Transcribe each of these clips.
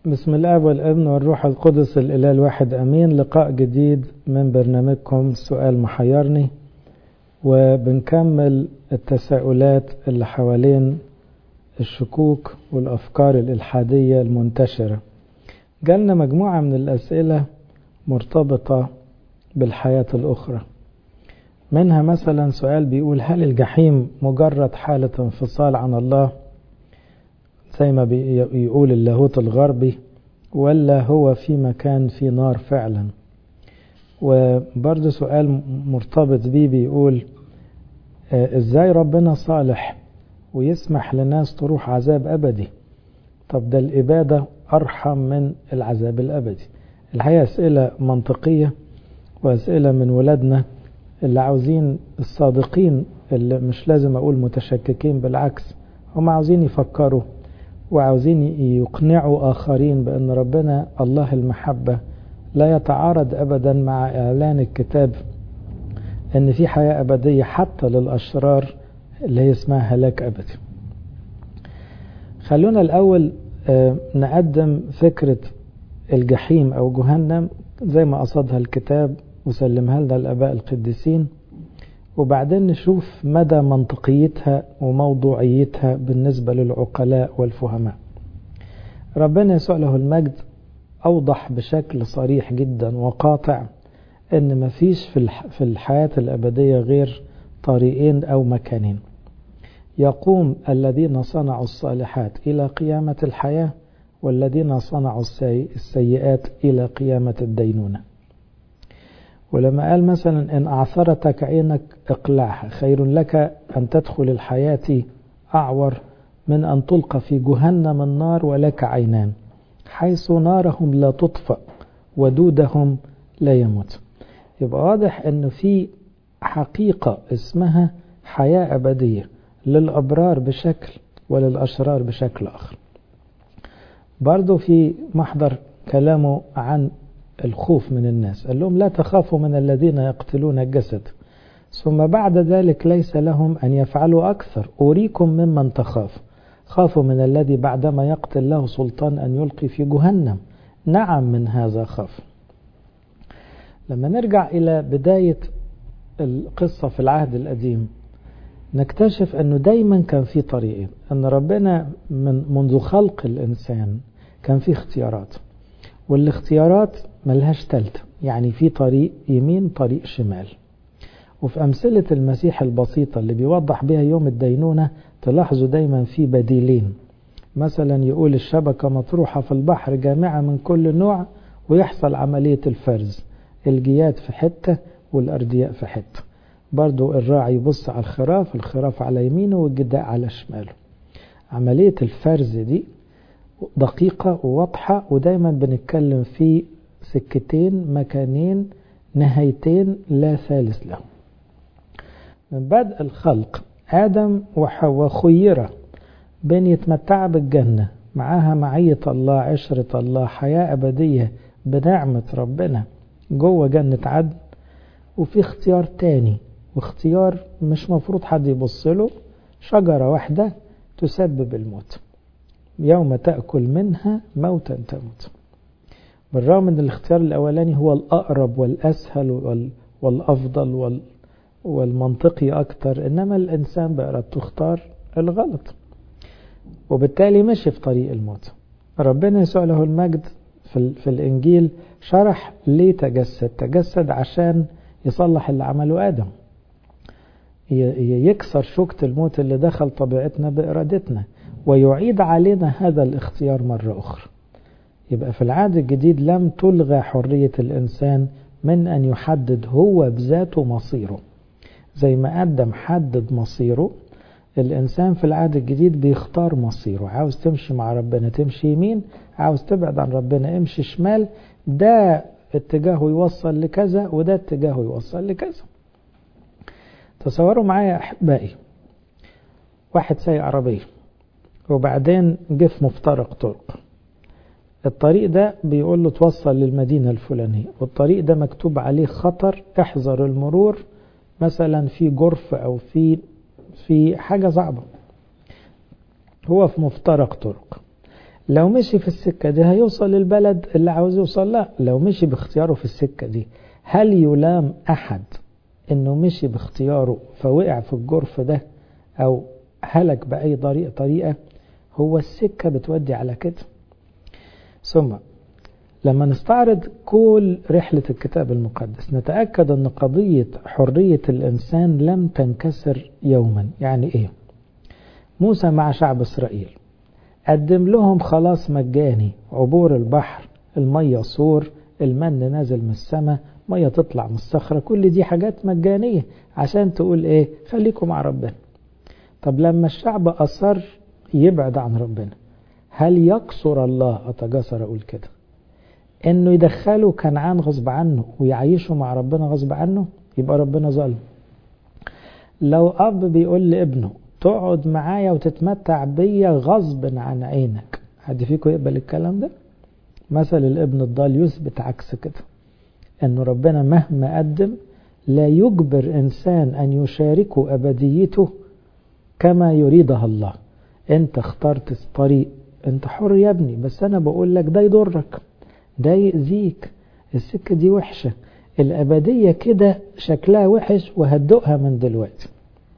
بسم الله والابن والروح القدس الإله الواحد أمين لقاء جديد من برنامجكم سؤال محيرني وبنكمل التساؤلات اللي حوالين الشكوك والأفكار الإلحادية المنتشرة جالنا مجموعة من الأسئلة مرتبطة بالحياة الأخرى منها مثلا سؤال بيقول هل الجحيم مجرد حالة انفصال عن الله زي ما بيقول اللاهوت الغربي ولا هو في مكان في نار فعلا وبرضه سؤال مرتبط بيه بيقول ازاي ربنا صالح ويسمح لناس تروح عذاب أبدي طب ده الإبادة أرحم من العذاب الأبدي الحقيقة أسئلة منطقية وأسئلة من ولادنا اللي عاوزين الصادقين اللي مش لازم أقول متشككين بالعكس هم عاوزين يفكروا وعاوزين يقنعوا آخرين بأن ربنا الله المحبة لا يتعارض أبدا مع إعلان الكتاب أن في حياة أبدية حتى للأشرار اللي هي اسمها هلاك أبدي خلونا الأول نقدم فكرة الجحيم أو جهنم زي ما قصدها الكتاب وسلمها لنا الآباء القديسين وبعدين نشوف مدى منطقيتها وموضوعيتها بالنسبة للعقلاء والفهماء ربنا يسوع له المجد أوضح بشكل صريح جدا وقاطع أن مفيش في الحياة الأبدية غير طريقين أو مكانين يقوم الذين صنعوا الصالحات إلى قيامة الحياة والذين صنعوا السيئات إلى قيامة الدينونة ولما قال مثلا إن أعثرتك عينك اقلعها خير لك أن تدخل الحياة أعور من أن تلقى في جهنم النار ولك عينان حيث نارهم لا تطفأ ودودهم لا يموت يبقى واضح أنه في حقيقة اسمها حياة أبدية للأبرار بشكل وللأشرار بشكل آخر برضو في محضر كلامه عن الخوف من الناس قال لهم لا تخافوا من الذين يقتلون الجسد ثم بعد ذلك ليس لهم أن يفعلوا أكثر أريكم ممن تخاف خافوا من الذي بعدما يقتل له سلطان أن يلقي في جهنم نعم من هذا خاف لما نرجع إلى بداية القصة في العهد القديم نكتشف أنه دايما كان في طريقين أن ربنا من منذ خلق الإنسان كان في اختيارات والاختيارات ملهاش تالتة يعني في طريق يمين طريق شمال وفي أمثلة المسيح البسيطة اللي بيوضح بها يوم الدينونة تلاحظوا دايما في بديلين مثلا يقول الشبكة مطروحة في البحر جامعة من كل نوع ويحصل عملية الفرز الجياد في حتة والأردياء في حتة برضو الراعي يبص على الخراف الخراف على يمينه والجداء على شماله عملية الفرز دي دقيقة وواضحة ودايما بنتكلم في سكتين مكانين نهايتين لا ثالث لهم من بدء الخلق آدم وحواء خيرة بين يتمتع بالجنة معاها معية الله عشرة الله حياة أبدية بنعمة ربنا جوه جنة عدن وفي اختيار تاني واختيار مش مفروض حد يبص له شجرة واحدة تسبب الموت يوم تأكل منها موتا تموت بالرغم ان الاختيار الاولاني هو الاقرب والاسهل والافضل والمنطقي اكتر انما الانسان بارادته اختار الغلط وبالتالي مشي في طريق الموت ربنا يسوع له المجد في, في الانجيل شرح ليه تجسد تجسد عشان يصلح اللي عمله ادم يكسر شوكة الموت اللي دخل طبيعتنا بإرادتنا ويعيد علينا هذا الاختيار مرة أخرى يبقى في العهد الجديد لم تلغى حرية الإنسان من أن يحدد هو بذاته مصيره زي ما آدم حدد مصيره الإنسان في العهد الجديد بيختار مصيره عاوز تمشي مع ربنا تمشي يمين عاوز تبعد عن ربنا امشي شمال ده اتجاهه يوصل لكذا وده اتجاهه يوصل لكذا تصوروا معايا أحبائي واحد سايق عربية وبعدين جه في مفترق طرق الطريق ده بيقول له توصل للمدينة الفلانية والطريق ده مكتوب عليه خطر احذر المرور مثلا في جرف أو في في حاجة صعبة هو في مفترق طرق لو مشي في السكة دي هيوصل للبلد اللي عاوز يوصل لا لو مشي باختياره في السكة دي هل يلام أحد انه مشي باختياره فوقع في الجرف ده او هلك بأي طريقة طريقة هو السكة بتودي على كده ثم لما نستعرض كل رحلة الكتاب المقدس نتأكد أن قضية حرية الإنسان لم تنكسر يوما يعني إيه موسى مع شعب إسرائيل قدم لهم خلاص مجاني عبور البحر المية صور المن نازل من السماء مية تطلع من الصخرة كل دي حاجات مجانية عشان تقول ايه خليكم مع ربنا طب لما الشعب أصر يبعد عن ربنا هل يقصر الله أتجسر أقول كده انه يدخله كنعان غصب عنه ويعيشه مع ربنا غصب عنه يبقى ربنا ظالم لو اب بيقول لابنه تقعد معايا وتتمتع بيا غصب عن عينك حد فيكم يقبل الكلام ده مثل الابن الضال يثبت عكس كده انه ربنا مهما قدم لا يجبر انسان ان يشاركه ابديته كما يريدها الله انت اخترت الطريق انت حر يا ابني بس انا بقول لك ده يضرك ده يأذيك السكة دي وحشة الأبدية كده شكلها وحش وهدقها من دلوقتي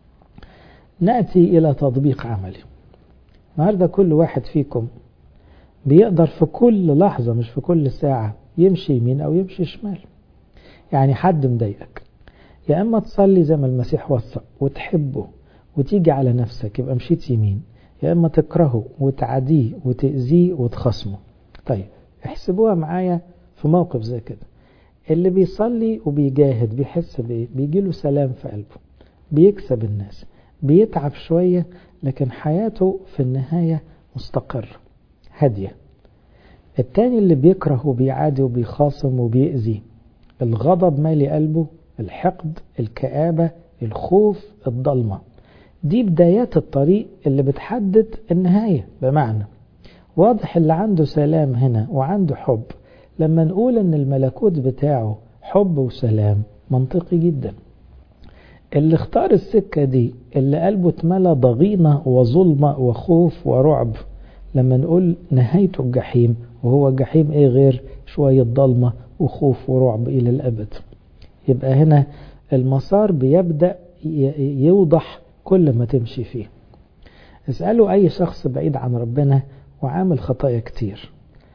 نأتي إلى تطبيق عملي النهاردة كل واحد فيكم بيقدر في كل لحظة مش في كل ساعة يمشي يمين أو يمشي شمال يعني حد مضايقك يا إما تصلي زي ما المسيح وصى وتحبه وتيجي على نفسك يبقى مشيت يمين يا إما تكرهه وتعاديه وتأذيه وتخصمه طيب احسبوها معايا في موقف زي كده اللي بيصلي وبيجاهد بيحس بايه بيجي له سلام في قلبه بيكسب الناس بيتعب شوية لكن حياته في النهاية مستقرة هادية التاني اللي بيكره وبيعادي وبيخاصم وبيأذي الغضب مالي قلبه الحقد الكآبة الخوف الضلمة دي بدايات الطريق اللي بتحدد النهاية بمعنى واضح اللي عنده سلام هنا وعنده حب لما نقول ان الملكوت بتاعه حب وسلام منطقي جدا اللي اختار السكة دي اللي قلبه اتملى ضغينة وظلمة وخوف ورعب لما نقول نهايته الجحيم وهو الجحيم ايه غير شوية ضلمة وخوف ورعب الى الابد يبقى هنا المسار بيبدأ يوضح كل ما تمشي فيه اسألوا اي شخص بعيد عن ربنا وعامل خطايا كتير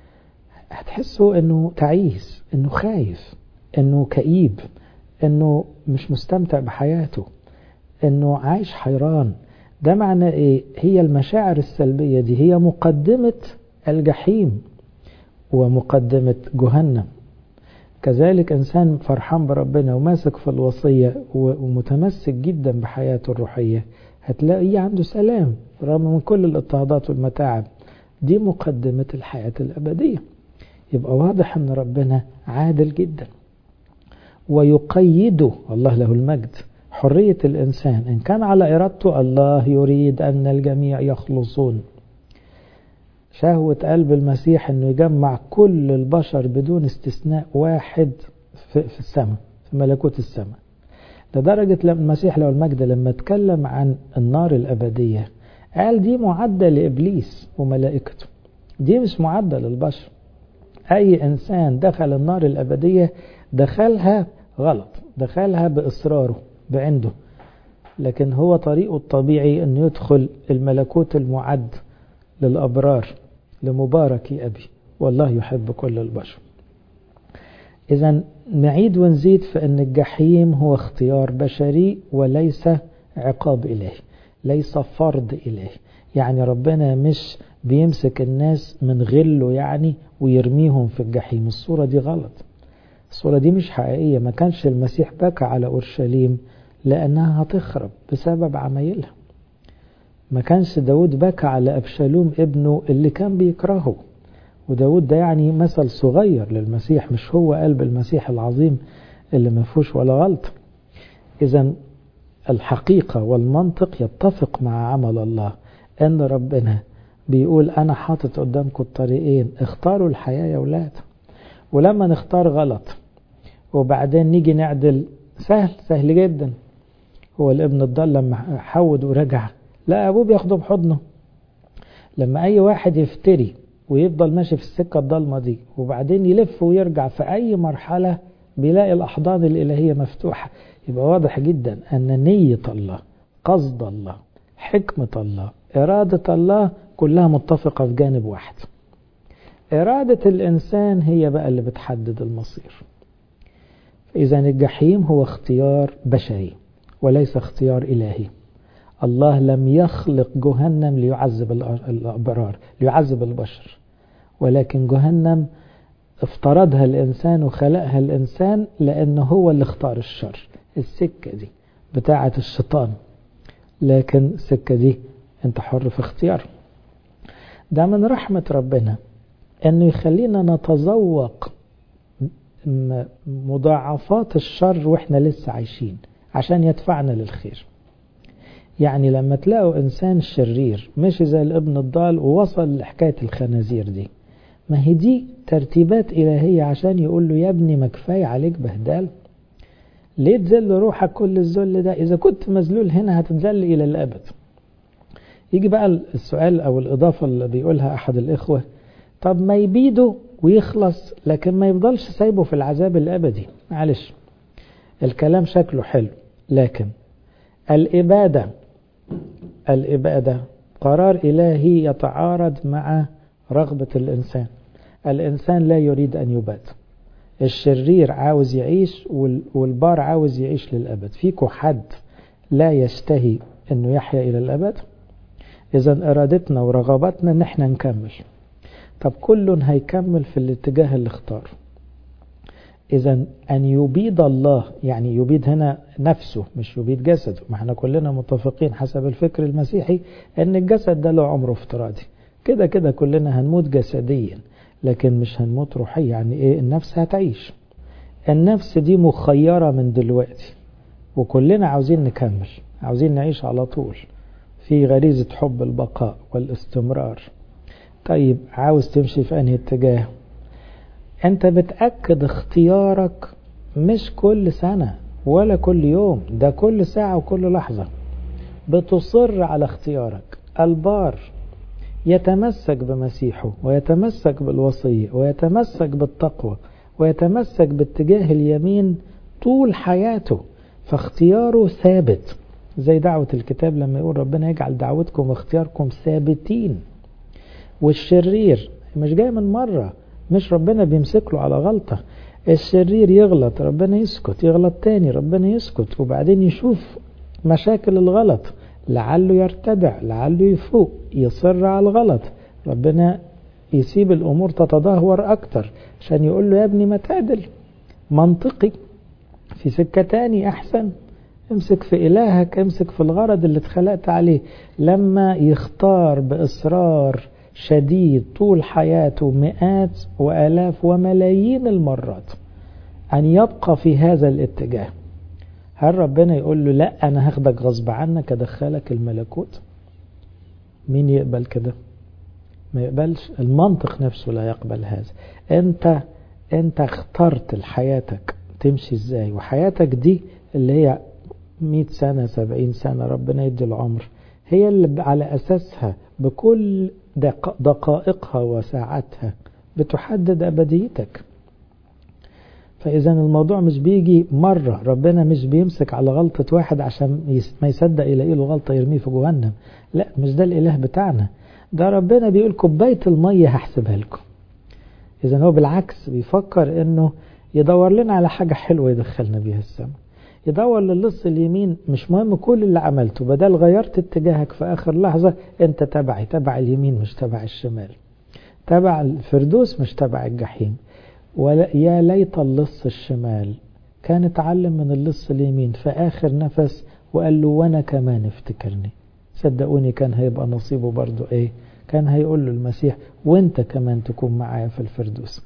هتحسوا انه تعيس انه خايف انه كئيب انه مش مستمتع بحياته انه عايش حيران ده معنى ايه هي المشاعر السلبية دي هي مقدمة الجحيم ومقدمة جهنم كذلك انسان فرحان بربنا وماسك في الوصية ومتمسك جدا بحياته الروحية هتلاقيه عنده سلام رغم من كل الاضطهادات والمتاعب دي مقدمة الحياة الأبدية يبقى واضح أن ربنا عادل جدا ويقيد الله له المجد حرية الإنسان إن كان على إرادته الله يريد أن الجميع يخلصون شهوة قلب المسيح أنه يجمع كل البشر بدون استثناء واحد في, في السماء في ملكوت السماء لدرجة لما المسيح له المجد لما اتكلم عن النار الأبدية قال دي معدة لإبليس وملائكته دي مش معدة للبشر أي إنسان دخل النار الأبدية دخلها غلط دخلها بإصراره بعنده لكن هو طريقه الطبيعي أن يدخل الملكوت المعد للأبرار لمبارك أبي والله يحب كل البشر إذا نعيد ونزيد في أن الجحيم هو اختيار بشري وليس عقاب إلهي ليس فرض إلهي يعني ربنا مش بيمسك الناس من غله يعني ويرميهم في الجحيم الصورة دي غلط الصورة دي مش حقيقية ما كانش المسيح بكى على أورشليم لأنها هتخرب بسبب عمايلها ما كانش داود بكى على أبشالوم ابنه اللي كان بيكرهه وداود ده يعني مثل صغير للمسيح مش هو قلب المسيح العظيم اللي ما فيهوش ولا غلط إذا الحقيقة والمنطق يتفق مع عمل الله أن ربنا بيقول أنا حاطط قدامكم الطريقين اختاروا الحياة يا ولاد ولما نختار غلط وبعدين نيجي نعدل سهل سهل جدا هو الابن الضال لما حود ورجع لا أبوه بياخده بحضنه لما أي واحد يفتري ويفضل ماشي في السكة الضلمة دي وبعدين يلف ويرجع في أي مرحلة بيلاقي الأحضان الإلهية مفتوحة يبقى واضح جدا أن نية الله قصد الله حكمة الله إرادة الله كلها متفقة في جانب واحد إرادة الإنسان هي بقى اللي بتحدد المصير إذا الجحيم هو اختيار بشري وليس اختيار إلهي الله لم يخلق جهنم ليعذب الأبرار ليعذب البشر ولكن جهنم افترضها الإنسان وخلقها الإنسان لأنه هو اللي اختار الشر السكة دي بتاعة الشيطان لكن السكة دي انت حر في اختيار ده من رحمة ربنا انه يخلينا نتذوق مضاعفات الشر واحنا لسه عايشين عشان يدفعنا للخير يعني لما تلاقوا انسان شرير مشي زي الابن الضال ووصل لحكاية الخنازير دي ما هي دي ترتيبات إلهية عشان يقول له يا ابني ما كفاية عليك بهدال ليه تذل روحك كل الذل ده إذا كنت مذلول هنا هتتذل إلى الأبد يجي بقى السؤال أو الإضافة اللي بيقولها أحد الإخوة طب ما يبيده ويخلص لكن ما يفضلش سايبه في العذاب الأبدي معلش الكلام شكله حلو لكن الإبادة الإبادة قرار إلهي يتعارض مع رغبة الإنسان الإنسان لا يريد أن يباد الشرير عاوز يعيش والبار عاوز يعيش للأبد فيكو حد لا يشتهي أنه يحيا إلى الأبد إذا إرادتنا ورغباتنا أن احنا نكمل طب كل هيكمل في الاتجاه اللي اختاره إذا أن يبيد الله يعني يبيد هنا نفسه مش يبيد جسده ما احنا كلنا متفقين حسب الفكر المسيحي أن الجسد ده له عمره افتراضي كده كده كلنا هنموت جسديا لكن مش هنموت روحيا يعني ايه النفس هتعيش النفس دي مخيرة من دلوقتي وكلنا عاوزين نكمل عاوزين نعيش على طول في غريزة حب البقاء والاستمرار طيب عاوز تمشي في انهي اتجاه انت بتأكد اختيارك مش كل سنة ولا كل يوم ده كل ساعة وكل لحظة بتصر على اختيارك البار يتمسك بمسيحه ويتمسك بالوصية ويتمسك بالتقوى ويتمسك باتجاه اليمين طول حياته فاختياره ثابت زي دعوة الكتاب لما يقول ربنا يجعل دعوتكم واختياركم ثابتين والشرير مش جاي من مرة مش ربنا بيمسك له على غلطة الشرير يغلط ربنا يسكت يغلط تاني ربنا يسكت وبعدين يشوف مشاكل الغلط لعله يرتدع لعله يفوق يصر على الغلط ربنا يسيب الأمور تتدهور أكتر عشان يقول له يا ابني ما تعدل منطقي في سكة تاني أحسن امسك في إلهك امسك في الغرض اللي اتخلقت عليه لما يختار بإصرار شديد طول حياته مئات وآلاف وملايين المرات أن يبقى في هذا الاتجاه هل ربنا يقول له لا أنا هاخدك غصب عنك أدخلك الملكوت مين يقبل كده ما يقبلش المنطق نفسه لا يقبل هذا أنت أنت اخترت لحياتك تمشي ازاي وحياتك دي اللي هي 100 سنة 70 سنة ربنا يدي العمر هي اللي على أساسها بكل دقائقها وساعاتها بتحدد أبديتك فإذا الموضوع مش بيجي مرة ربنا مش بيمسك على غلطة واحد عشان ما يصدق يلاقي له غلطة يرميه في جهنم لا مش ده الإله بتاعنا ده ربنا بيقول كوباية المية هحسبها لكم إذا هو بالعكس بيفكر إنه يدور لنا على حاجة حلوة يدخلنا بيها السماء يدور للص اليمين مش مهم كل اللي عملته بدل غيرت اتجاهك في آخر لحظة أنت تبعي تبع اليمين مش تبع الشمال تبع الفردوس مش تبع الجحيم ولا يا ليت اللص الشمال كان اتعلم من اللص اليمين في آخر نفس وقال له وأنا كمان افتكرني صدقوني كان هيبقى نصيبه برضو ايه كان هيقول له المسيح وانت كمان تكون معايا في الفردوس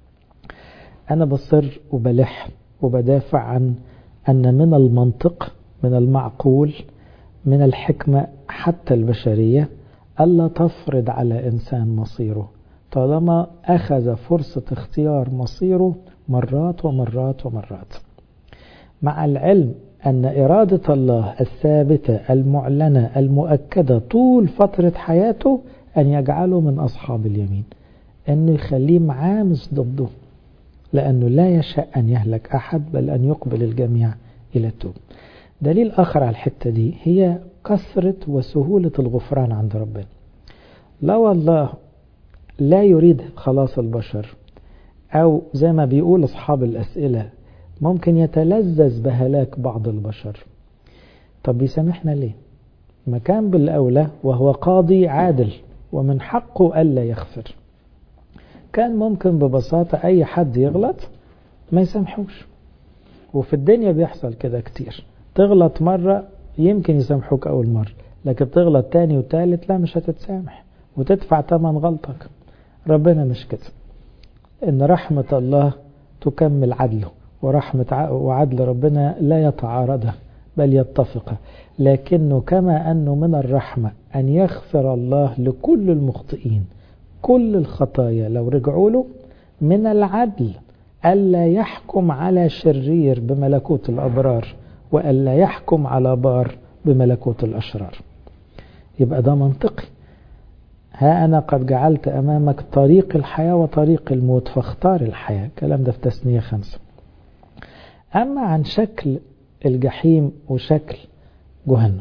انا بصر وبلح وبدافع عن ان من المنطق من المعقول من الحكمة حتى البشرية ألا تفرض على إنسان مصيره طالما أخذ فرصة اختيار مصيره مرات ومرات ومرات مع العلم أن إرادة الله الثابتة المعلنة المؤكدة طول فترة حياته أن يجعله من أصحاب اليمين أنه يخليه معاه مش ضده لأنه لا يشاء أن يهلك أحد بل أن يقبل الجميع إلى التوب دليل آخر على الحتة دي هي كثرة وسهولة الغفران عند ربنا لا والله لا يريد خلاص البشر أو زي ما بيقول أصحاب الأسئلة ممكن يتلذذ بهلاك بعض البشر طب بيسامحنا ليه ما كان بالأولى وهو قاضي عادل ومن حقه ألا يغفر كان ممكن ببساطة أي حد يغلط ما يسامحوش وفي الدنيا بيحصل كده كتير تغلط مرة يمكن يسامحوك أول مرة لكن تغلط تاني وتالت لا مش هتتسامح وتدفع تمن غلطك ربنا مش كده إن رحمة الله تكمل عدله ورحمة وعدل ربنا لا يتعارضها بل يتفق لكنه كما أنه من الرحمة أن يغفر الله لكل المخطئين كل الخطايا لو رجعوا له من العدل ألا يحكم على شرير بملكوت الأبرار وألا يحكم على بار بملكوت الأشرار يبقى ده منطقي ها أنا قد جعلت أمامك طريق الحياة وطريق الموت فاختار الحياة الكلام ده في تسنية خمسة أما عن شكل الجحيم وشكل جهنم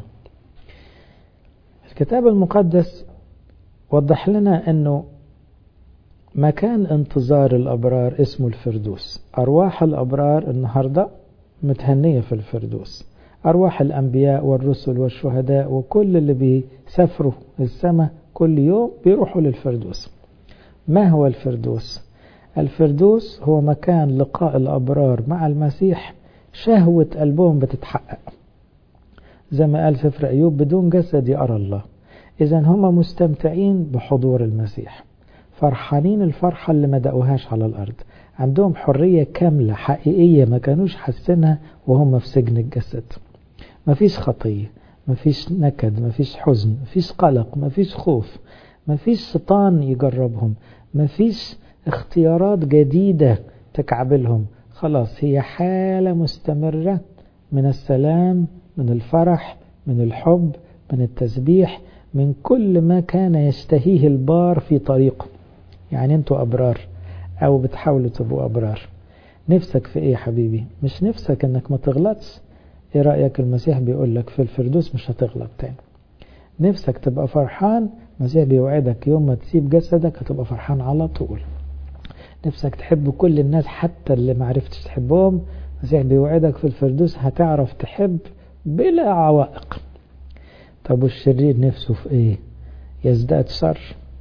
الكتاب المقدس وضح لنا أنه مكان انتظار الأبرار اسمه الفردوس أرواح الأبرار النهاردة متهنية في الفردوس أرواح الأنبياء والرسل والشهداء وكل اللي بيسافروا السماء كل يوم بيروحوا للفردوس ما هو الفردوس؟ الفردوس هو مكان لقاء الأبرار مع المسيح شهوة قلبهم بتتحقق زي ما قال سفر أيوب بدون جسد أرى الله إذا هم مستمتعين بحضور المسيح فرحانين الفرحة اللي ما دقوهاش على الأرض عندهم حرية كاملة حقيقية ما كانوش حاسينها وهم في سجن الجسد مفيش خطية مفيش نكد مفيش حزن مفيش قلق مفيش خوف مفيش شيطان يجربهم مفيش اختيارات جديدة تكعبلهم خلاص هي حالة مستمرة من السلام من الفرح من الحب من التسبيح من كل ما كان يشتهيه البار في طريقه يعني انتوا أبرار أو بتحاولوا تبقوا أبرار نفسك في إيه يا حبيبي مش نفسك إنك ما تغلطش إيه رأيك المسيح بيقول لك في الفردوس مش هتغلط تاني نفسك تبقى فرحان المسيح بيوعدك يوم ما تسيب جسدك هتبقى فرحان على طول نفسك تحب كل الناس حتى اللي ما عرفتش تحبهم المسيح بيوعدك في الفردوس هتعرف تحب بلا عوائق طب والشرير نفسه في ايه يزداد شر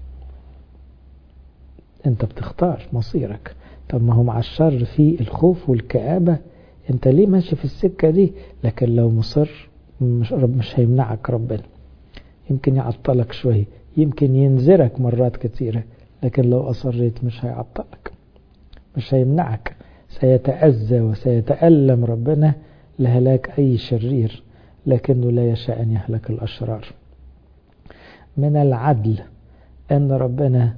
انت بتختار مصيرك طب ما هو مع الشر في الخوف والكآبة انت ليه ماشي في السكة دي لكن لو مصر مش, مش هيمنعك ربنا يمكن يعطلك شوية يمكن ينذرك مرات كثيرة لكن لو أصريت مش هيعطلك مش هيمنعك سيتأذى وسيتألم ربنا لهلاك أي شرير لكنه لا يشاء أن يهلك الأشرار من العدل أن ربنا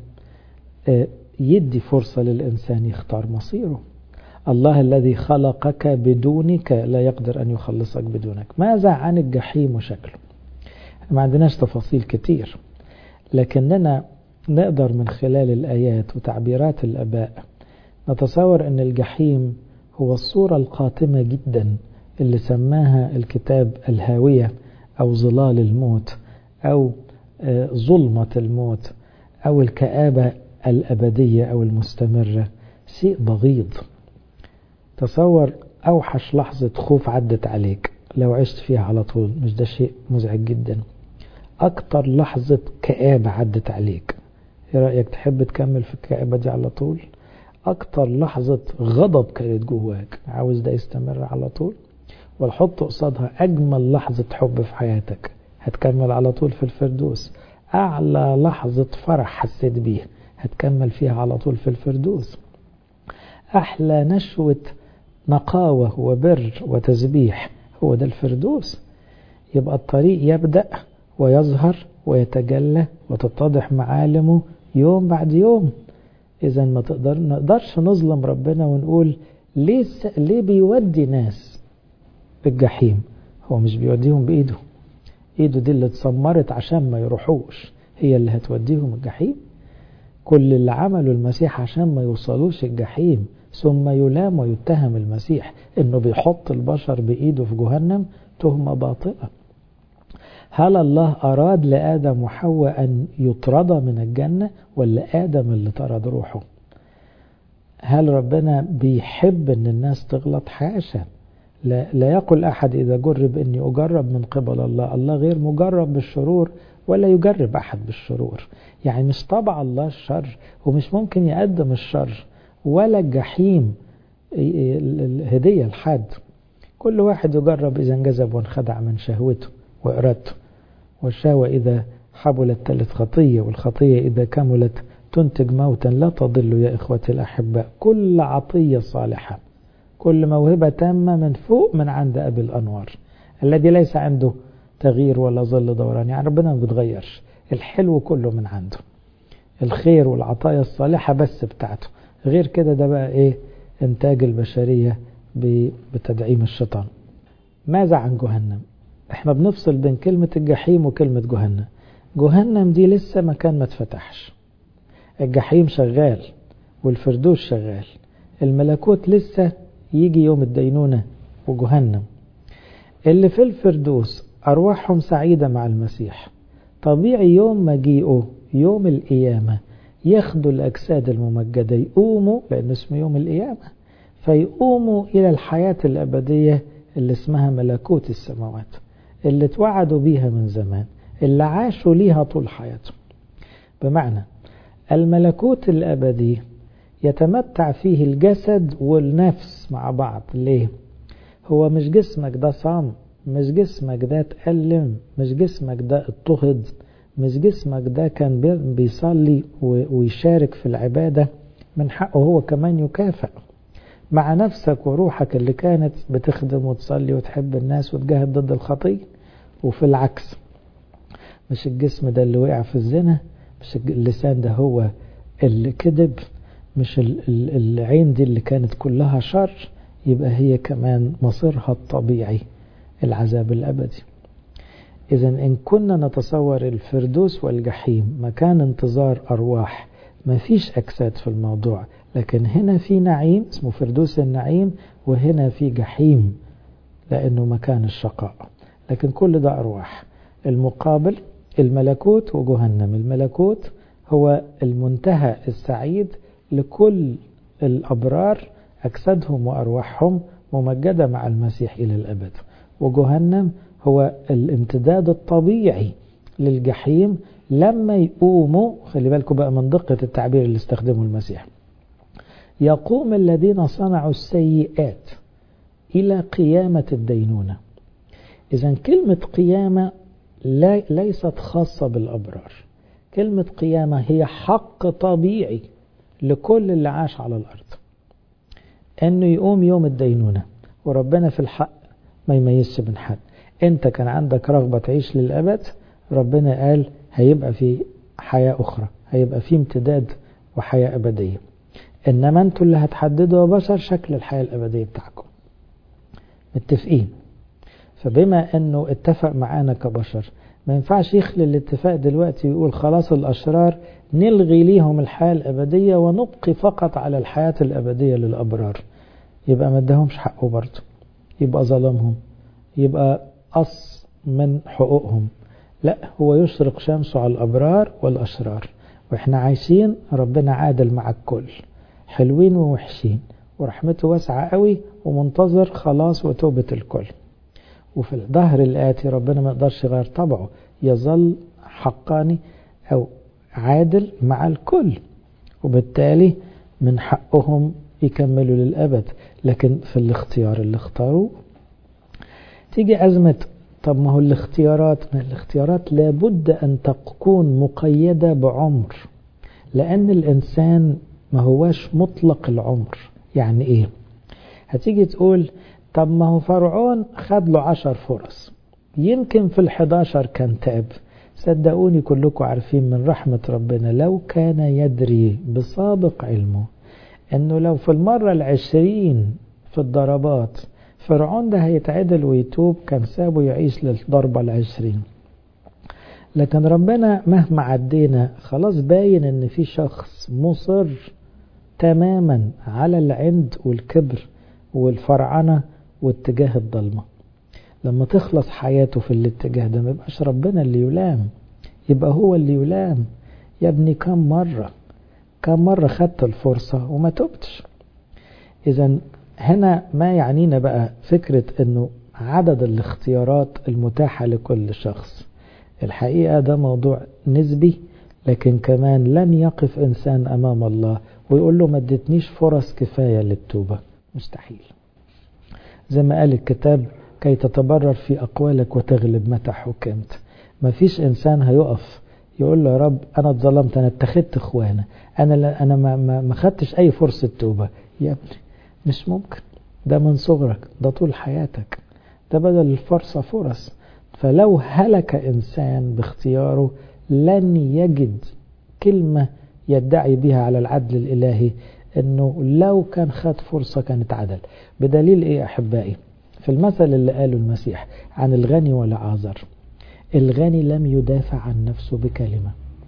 يدي فرصة للإنسان يختار مصيره الله الذي خلقك بدونك لا يقدر أن يخلصك بدونك ماذا عن الجحيم وشكله ما عندناش تفاصيل كتير لكننا نقدر من خلال الآيات وتعبيرات الأباء نتصور أن الجحيم هو الصورة القاتمة جدا اللي سماها الكتاب الهاوية أو ظلال الموت أو ظلمة الموت أو الكآبة الأبدية أو المستمرة شيء بغيض تصور أوحش لحظة خوف عدت عليك لو عشت فيها على طول مش ده شيء مزعج جدا أكتر لحظة كآبة عدت عليك ايه رأيك تحب تكمل في الكآبة دي على طول أكتر لحظة غضب كانت جواك عاوز ده يستمر على طول والحط قصادها أجمل لحظة حب في حياتك هتكمل على طول في الفردوس أعلى لحظة فرح حسيت بيها هتكمل فيها على طول في الفردوس أحلى نشوة نقاوة وبر وتسبيح هو ده الفردوس يبقى الطريق يبدأ ويظهر ويتجلى وتتضح معالمه يوم بعد يوم إذا ما تقدر نقدرش نظلم ربنا ونقول ليه س... ليه بيودي ناس الجحيم هو مش بيوديهم بإيده إيده دي اللي اتسمرت عشان ما يروحوش هي اللي هتوديهم الجحيم كل اللي عمله المسيح عشان ما يوصلوش الجحيم ثم يلام ويتهم المسيح انه بيحط البشر بايده في جهنم تهمة باطئة هل الله أراد لآدم وحواء أن يطرد من الجنة ولا آدم اللي طرد روحه هل ربنا بيحب أن الناس تغلط حاشا لا, لا يقول أحد إذا جرب أني أجرب من قبل الله الله غير مجرب بالشرور ولا يجرب أحد بالشرور يعني مش طبع الله الشر ومش ممكن يقدم الشر ولا الجحيم هدية لحد كل واحد يجرب إذا انجذب وانخدع من شهوته وإرادته والشهوة إذا حبلت تلت خطية والخطية إذا كملت تنتج موتا لا تضل يا إخوتي الأحباء كل عطية صالحة كل موهبة تامة من فوق من عند أبي الأنوار الذي ليس عنده تغيير ولا ظل دوران يعني ربنا ما بتغيرش الحلو كله من عنده الخير والعطايا الصالحة بس بتاعته غير كده ده بقى ايه انتاج البشرية بتدعيم الشيطان ماذا عن جهنم احنا بنفصل بين كلمة الجحيم وكلمة جهنم جهنم دي لسه مكان ما اتفتحش الجحيم شغال والفردوس شغال الملكوت لسه يجي يوم الدينونة وجهنم اللي في الفردوس أرواحهم سعيدة مع المسيح طبيعي يوم مجيئه يوم القيامة ياخدوا الأجساد الممجدة يقوموا لأن اسمه يوم القيامة فيقوموا إلى الحياة الأبدية اللي اسمها ملكوت السماوات اللي توعدوا بيها من زمان اللي عاشوا ليها طول حياتهم بمعنى الملكوت الأبدي يتمتع فيه الجسد والنفس مع بعض ليه؟ هو مش جسمك ده صام مش جسمك ده اتألم مش جسمك ده اضطهد مش جسمك ده كان بيصلي ويشارك في العبادة من حقه هو كمان يكافئ مع نفسك وروحك اللي كانت بتخدم وتصلي وتحب الناس وتجاهد ضد الخطية وفي العكس مش الجسم ده اللي وقع في الزنا مش اللسان ده هو اللي كذب مش العين دي اللي كانت كلها شر يبقى هي كمان مصيرها الطبيعي العذاب الأبدي إذا إن كنا نتصور الفردوس والجحيم مكان انتظار أرواح ما فيش أجساد في الموضوع لكن هنا في نعيم اسمه فردوس النعيم وهنا في جحيم لأنه مكان الشقاء لكن كل ده أرواح المقابل الملكوت وجهنم الملكوت هو المنتهى السعيد لكل الأبرار أجسادهم وأرواحهم ممجدة مع المسيح إلى الأبد وجهنم هو الامتداد الطبيعي للجحيم لما يقوموا خلي بالكم بقى من دقة التعبير اللي استخدمه المسيح يقوم الذين صنعوا السيئات إلى قيامة الدينونة إذا كلمة قيامة لا ليست خاصة بالأبرار كلمة قيامة هي حق طبيعي لكل اللي عاش على الأرض أنه يقوم يوم الدينونة وربنا في الحق ما يميزش بين حد أنت كان عندك رغبة تعيش للأبد ربنا قال هيبقى في حياة أخرى هيبقى في امتداد وحياة أبدية إنما أنتوا اللي هتحددوا يا بشر شكل الحياة الأبدية بتاعكم متفقين فبما أنه اتفق معانا كبشر ما ينفعش يخلي الاتفاق دلوقتي ويقول خلاص الأشرار نلغي ليهم الحياة الأبدية ونبقي فقط على الحياة الأبدية للأبرار يبقى ما ادهمش حقه برضه يبقى ظلمهم يبقى قص من حقوقهم لا هو يشرق شمسه على الأبرار والأشرار وإحنا عايشين ربنا عادل مع الكل حلوين ووحشين ورحمته واسعة قوي ومنتظر خلاص وتوبة الكل وفي الظهر الآتي ربنا ما يقدرش يغير طبعه يظل حقاني أو عادل مع الكل وبالتالي من حقهم يكملوا للأبد لكن في الاختيار اللي اختاروه تيجي أزمة طب ما هو الاختيارات ما الاختيارات لابد أن تكون مقيدة بعمر لأن الإنسان ما هواش مطلق العمر يعني إيه هتيجي تقول طب ما هو فرعون خد له عشر فرص يمكن في الحداشر كان تاب صدقوني كلكم عارفين من رحمة ربنا لو كان يدري بسابق علمه انه لو في المرة العشرين في الضربات فرعون ده هيتعدل ويتوب كان سابه يعيش للضربة العشرين لكن ربنا مهما عدينا خلاص باين ان في شخص مصر تماما على العند والكبر والفرعنة واتجاه الضلمة لما تخلص حياته في الاتجاه ده ما يبقاش ربنا اللي يلام يبقى هو اللي يلام يا ابني كم مرة كم مرة خدت الفرصة وما تبتش إذا هنا ما يعنينا بقى فكرة أنه عدد الاختيارات المتاحة لكل شخص الحقيقة ده موضوع نسبي لكن كمان لن يقف إنسان أمام الله ويقول له ما ادتنيش فرص كفاية للتوبة مستحيل زي ما قال الكتاب كي تتبرر في أقوالك وتغلب متى حكمت ما فيش إنسان هيقف يقول له يا رب أنا اتظلمت أنا اتخذت إخوانا أنا لا أنا ما, ما, ما خدتش أي فرصة توبة يا ابني مش ممكن ده من صغرك ده طول حياتك ده بدل الفرصة فرص فلو هلك إنسان باختياره لن يجد كلمة يدعي بها على العدل الإلهي أنه لو كان خد فرصة كانت عدل بدليل إيه أحبائي في المثل اللي قاله المسيح عن الغني والعازر الغني لم يدافع عن نفسه بكلمة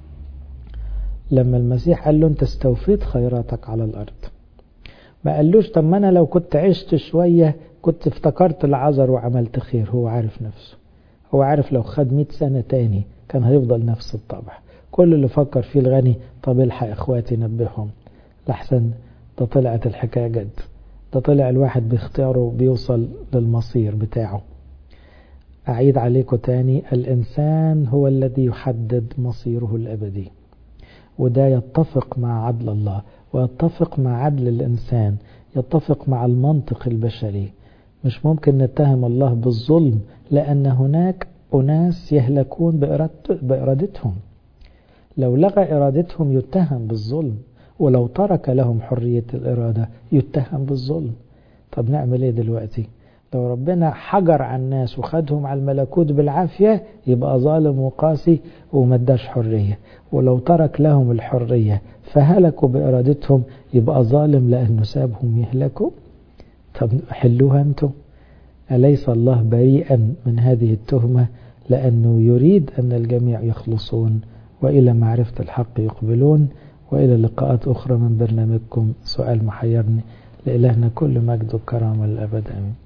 لما المسيح قال له أنت استوفيت خيراتك على الأرض ما قالوش طب ما أنا لو كنت عشت شوية كنت افتكرت العذر وعملت خير هو عارف نفسه هو عارف لو خد 100 سنة تاني كان هيفضل نفس الطبع كل اللي فكر فيه الغني طب الحق اخواتي نبههم لحسن ده طلعت الحكاية جد ده طلع الواحد باختياره بيوصل للمصير بتاعه أعيد عليكم تاني الإنسان هو الذي يحدد مصيره الأبدي وده يتفق مع عدل الله ويتفق مع عدل الإنسان يتفق مع المنطق البشري مش ممكن نتهم الله بالظلم لأن هناك أناس يهلكون بإرادتهم لو لغى إرادتهم يتهم بالظلم ولو ترك لهم حرية الإرادة يتهم بالظلم طب نعمل إيه دلوقتي لو ربنا حجر على الناس وخدهم على الملكوت بالعافية يبقى ظالم وقاسي ومداش حرية ولو ترك لهم الحرية فهلكوا بإرادتهم يبقى ظالم لأنه سابهم يهلكوا طب حلوها أنتم أليس الله بريئا من هذه التهمة لأنه يريد أن الجميع يخلصون وإلى معرفة الحق يقبلون وإلى لقاءات أخرى من برنامجكم سؤال محيرني لإلهنا كل مجد وكرامة للأبد آمين